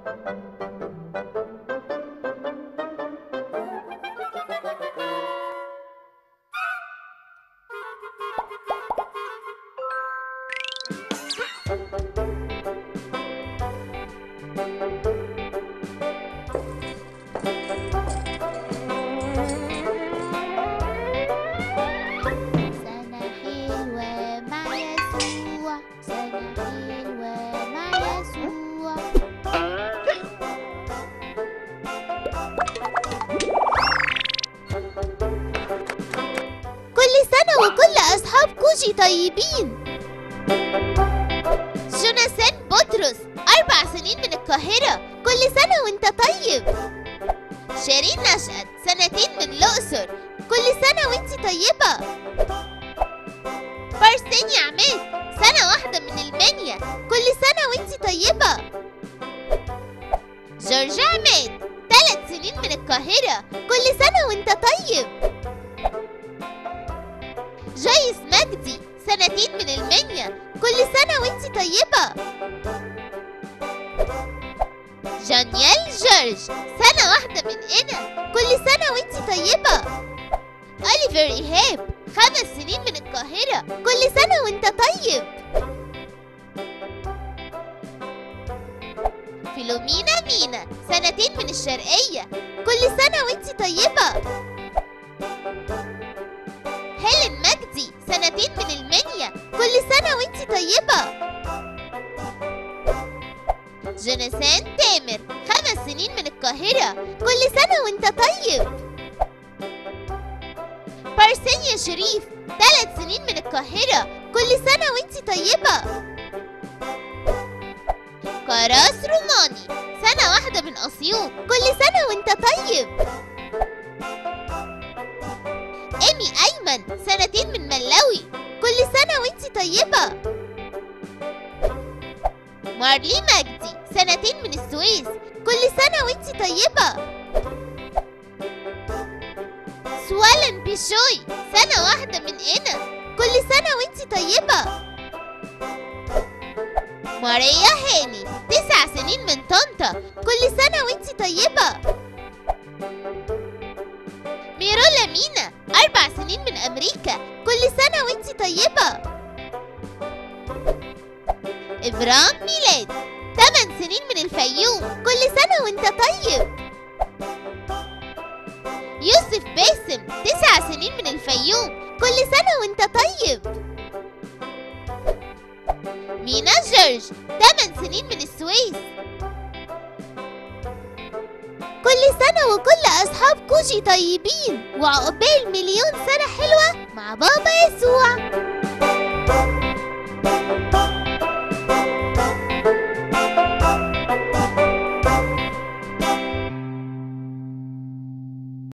سنة حلوة مع يسوع سنة حلوة مع يسوع كل سنة وكل أصحاب كوجي طيبين جوناثان بطرس أربع سنين من القاهرة كل سنة وانت طيب شيرين نشأت سنتين من الأقصر كل سنة وانت طيبة فارسيني عماد سنة واحدة من المنيا كل سنة وانت طيبة جورج عماد ثلاث سنين من القاهرة كل سنة وانت طيب جايس مجدي سنتين من المنيا كل سنة وانت طيبة جانيال جورج سنة واحدة من هنا كل سنة وانت طيبة أوليفر إيهاب خمس سنين من القاهرة كل سنة وانت طيب فيلومينا مينا سنتين من الشرقية كل سنة وانت طيبة هيلين مجدي سنتين من المنيا كل سنة وانت طيبة جوناثان تامر خمس سنين من القاهرة كل سنة وانت طيب بارسينيا شريف ثلاث سنين من القاهرة كل سنة وانت طيبة كراس روماني سنة واحدة من أسيوط كل سنة وانت طيب إيمي أيمن سنتين من ملاوي كل سنة وانت طيبة مارلي مجدي سنتين من السويس كل سنة وانت طيبة سوالن بيشوي سنة واحدة من هنا كل سنة وانت طيبة ماريا هاني تسع سنين من طنطا كل سنة وانت طيبة ميرولا مينا أربع سنين من أمريكا كل سنة وانت طيبة إبرام ميلاد ثمان سنين من الفيوم كل سنة وانت طيب يوسف باسم تسع سنين من الفيوم كل سنة وانت طيب مينا جورج ثمان سنين من السويس كل سنة وكل أصحاب كوجي طيبين وعقبال مليون سنة حلوة مع بابا يسوع